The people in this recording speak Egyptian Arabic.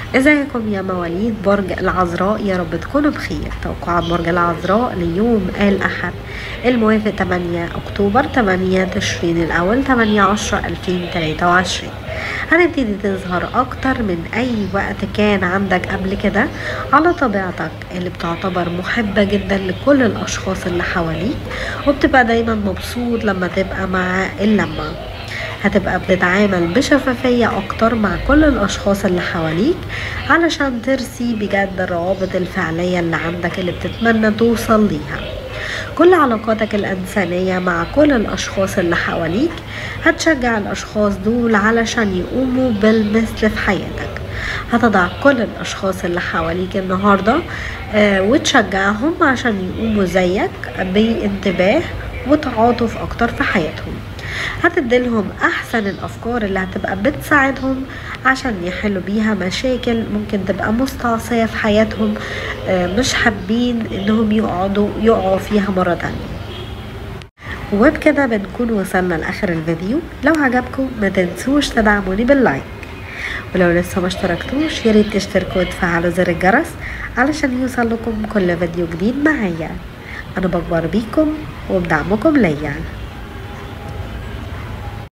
ازيكم يا مواليد برج العذراء يا رب تكونوا بخير توقعات برج العذراء ليوم الأحد الموافق 8 أكتوبر 8 تشرين الأول 8 10 2023 هنبتدي تظهر أكتر من أي وقت كان عندك قبل كده على طبيعتك اللي بتعتبر محبة جدا لكل الأشخاص اللي حواليك وبتبقى دايما مبسوط لما تبقى مع اللمة هتبقى بتتعامل بشفافية أكتر مع كل الأشخاص اللي حواليك علشان ترسي بجد الروابط الفعلية اللي عندك اللي بتتمنى توصل ليها كل علاقاتك الإنسانية مع كل الأشخاص اللي حواليك هتشجع الأشخاص دول علشان يقوموا بالمثل في حياتك هتضع كل الأشخاص اللي حواليك النهاردة آه وتشجعهم عشان يقوموا زيك بانتباه وتعاطف أكتر في حياتهم هتديلهم احسن الافكار اللي هتبقى بتساعدهم عشان يحلوا بيها مشاكل ممكن تبقى مستعصية في حياتهم مش حابين انهم يقعدوا يقعوا فيها مرة تانية وبكده بنكون وصلنا لاخر الفيديو لو عجبكم ما تنسوش تدعموني باللايك ولو لسه ما اشتركتوش ياريت تشتركوا وتفعلوا زر الجرس علشان يوصل لكم كل فيديو جديد معايا انا بكبر بيكم وبدعمكم ليا